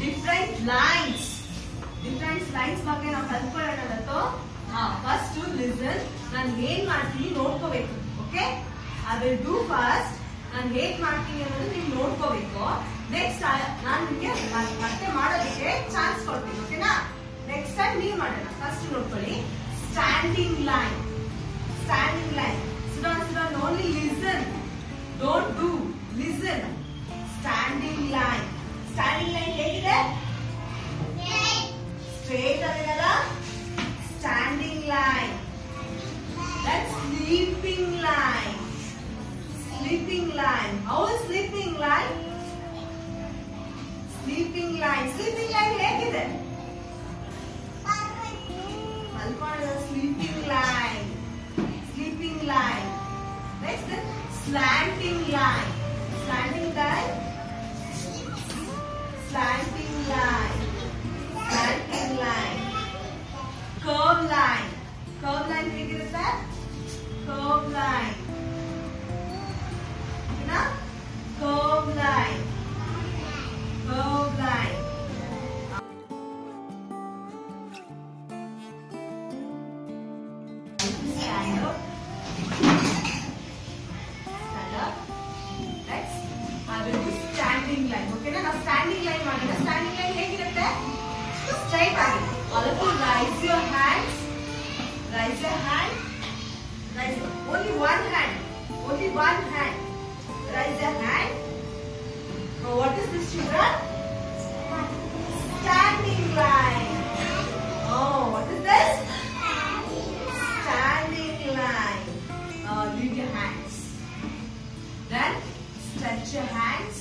Different lines different lines ಬಗ್ಗೆ ನಾವು ಕಲ್ತ್ಕೊಳ್ಳೋಣ ಇವತ್ತು ಫಸ್ಟ್ ಲಿಸನ್ ನಾನು ಏನ್ ಮಾಡ್ತೀನಿ ನೋಡ್ಕೋಬೇಕು okay I will do first ನಾನು ಹೇಗ್ ಮಾಡ್ತೀನಿ ಅನ್ನೋದು ನೀವು ನೋಡ್ಕೋಬೇಕು ನೆಕ್ಸ್ಟ್ ನಾನು ನಿಮಗೆ ಮತ್ತೆ ಮಾಡೋದಕ್ಕೆ ಚಾನ್ಸ್ ಕೊಡ್ತೀನಿ ಓಕೆನಾ ನೆಕ್ಸ್ಟ್ ಟೈಮ್ ನೀವು ಮಾಡೋಣ ಫಸ್ಟ್ ನೋಡ್ಕೊಳ್ಳಿ standing line standing line sit down sit down only listen don't do listen standing line standing line ಹೇಗಿದೆ ಸ್ಟ್ರೇಟ್ ಆಗಿರಲ್ಲ standing line that sleeping line sleeping line how sleeping line sleeping line sleeping line ಹೇಗಿದೆ ಮಲ್ಕೊಂಡಿರೋ sleeping line sleeping line next slanting line slanting line slanting line slanting line curve line curve line ಹೇಗಿರುತ್ತೆ curve line curve line curve line stand up stand up next I will do standing line ಓಕೆನಾ ನಾವು standing line ಮಾಡೋಣ standing line ಹೇಗಿರುತ್ತೆ straight ಆಗಿ all of you raise your hands raise your hand raise only one hand only one hand raise your hand now what is this children standing line oh what is this standing line. Uh, leave your hands. Then stretch your hands.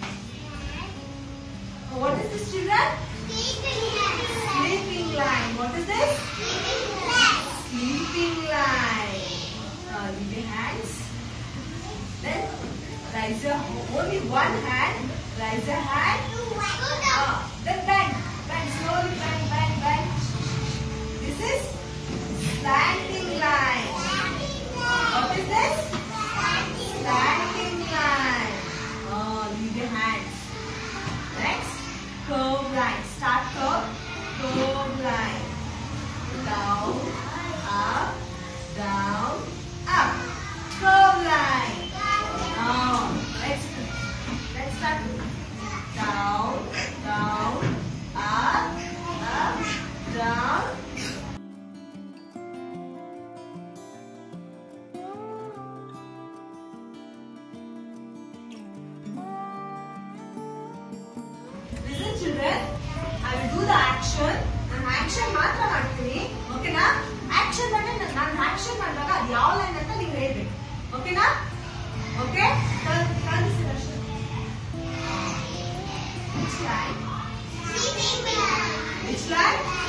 Uh, what is this, children? Sleeping line. What is this? Sleeping line. Uh, leave your hands. Then raise your only one hand. Raise your hand. Uh, then bend. Bend slowly. Bend, bend, bend. This is standing line. What is this? Standing line. Oh, leave your hands. Next, curve line. Start curve. Curve line. Down, up, down, up. Curve line. Oh, let's let's start. Down, down, up, up, down. Listen children, I will do the action. ನಾನು action ಮಾತ್ರ ಮಾಡ್ತೀನಿ ಓಕೆನಾ action ಅಂದ್ರೆ ನಾನು action ಮಾಡಿದಾಗ ಅದು ಯಾವ line ಅಂತ ನೀವು ಹೇಳ್ಬೇಕು ಓಕೆನಾ ಓಕೆ ಕಳಿಸಿ Rakshan Which line? Which line?